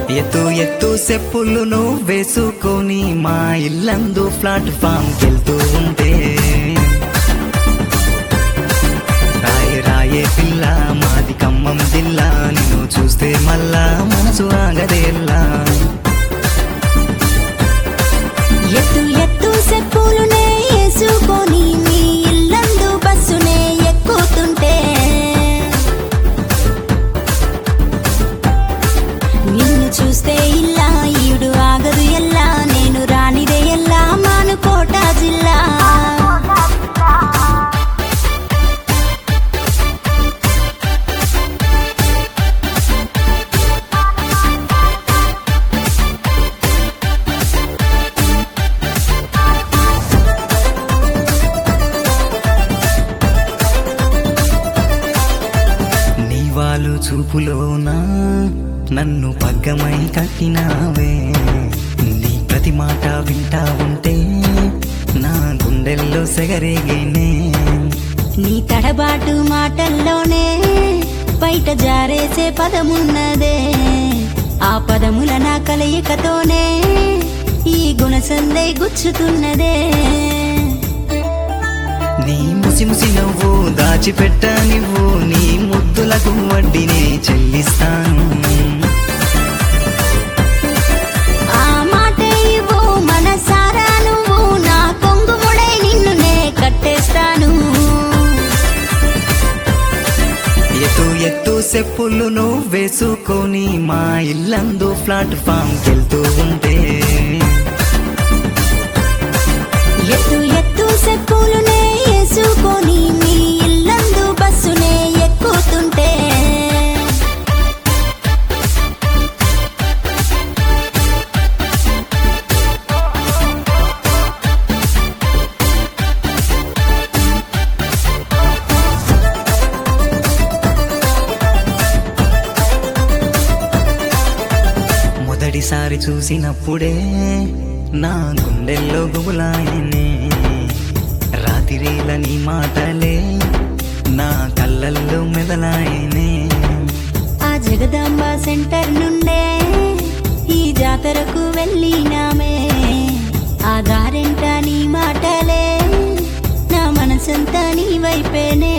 ఎత్తు ఎత్తు చెప్పులు నువ్వు వేసుకొని మా ఇల్లందు ప్లాట్ఫామ్ కెళ్తూ ఉంటే రాయే రాయే పిల్ల మాది ఖమ్మం జిల్లా నిన్ను చూస్తే మళ్ళా మనసు ఆగదేల్లా ఎత్తు ఎత్తు చెప్పులునే వేసుకొని మీ ఇల్లందు బస్సునే ఎక్కుతుంటే నిన్ను చూస్తే ఇల్లా ఈడు ఆగదు ఎల్లా నేను రానిదే ఎల్లా మానుకోట జిల్లా నీ వాళ్ళు చూపులోనా నన్ను పగ్గమై కట్టినావే నీ ప్రతి మాట వింటా ఉంటే నా గుండెల్లో సెగరేగేనే నీ తడబాటు మాటల్లోనే బయట జారేసే పదమున్నదే ఆ పదముల నా కలయికతోనే ఈ గుణసందే గుచ్చుతున్నదే నీ ముసి ముసి నవ్వు దాచిపెట్ట నువ్వు నీ ముద్దులకు వడ్డీని చెల్లిస్తాను ఆ మాటే ఇవ్వు మనసారా నువ్వు నా కొంగుముడై నిన్ను నే కట్టేస్తాను ఎత్తు ఎత్తు చెప్పులు నువ్వు వేసుకొని మా ఇల్లందు ప్లాట్ఫామ్ కెళ్తూ ఉంటే ఎత్తు ఎత్తు చెప్పులునే వేసుకొని మీ ఇల్లందు బస్సునే ఎక్కుతుంటే మొదటిసారి చూసినప్పుడే నా గుండెల్లో గుబులాయనే రాత్రిల నీ మాటలే నా కళ్ళల్లో మెదలాయనే ఆ జగదాంబ సెంటర్ నుండే ఈ జాతరకు వెళ్ళినామే ఆ దారెంట నీ మాటలే నా మనసంతా నీ వైపేనే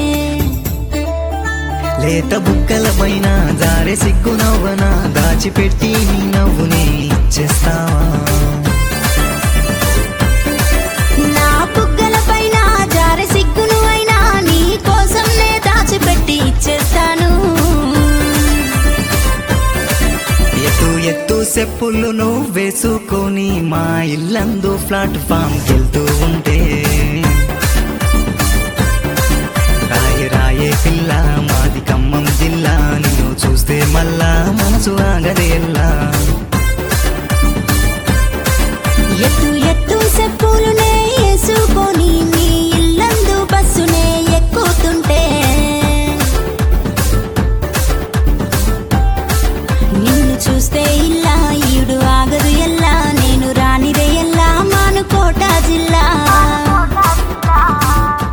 లేత బుక్కల పైన జారె సిగ్గు నవ్వన దాచిపెట్టి నీ నవ్వుని ఇచ్చేస్తావా నా బుగ్గల పైన జారె సిగ్గును అయినా నీ కోసం నే దాచిపెట్టి ఇచ్చేస్తాను ఎత్తు ఎత్తు చెప్పులు నువ్వు వేసుకొని మా ఇల్లందు ప్లాట్ఫామ్ కెళ్తూ ఉంటే